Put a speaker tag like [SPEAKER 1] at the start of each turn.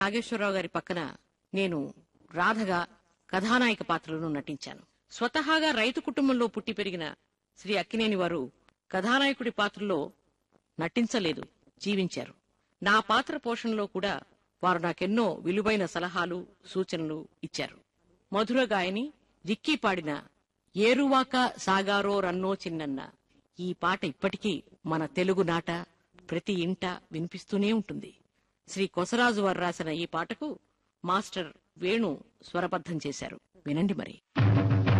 [SPEAKER 1] నాగేశ్వరరావు గారి పక్కన నేను రాధగా కథానాయక పాత్రలను నటించాను స్వతహాగా రైతు కుటుంబంలో పుట్టి పెరిగిన శ్రీ అక్కినేని వారు కథానాయకుడి పాత్రలో నటించలేదు జీవించారు నా పాత్ర పోషణలో కూడా వారు నాకెన్నో విలువైన సలహాలు సూచనలు ఇచ్చారు మధుర గాయని రిక్కీ పాడిన ఏరువాక సాగారో రన్నో చిన్నన్న ఈ పాట ఇప్పటికీ మన తెలుగు నాట ప్రతి ఇంట వినిపిస్తూనే ఉంటుంది శ్రీ కొసరాజు వారు రాసిన ఈ పాటకు మాస్టర్ వేణు స్వరబద్ధం చేశారు వినండి మరి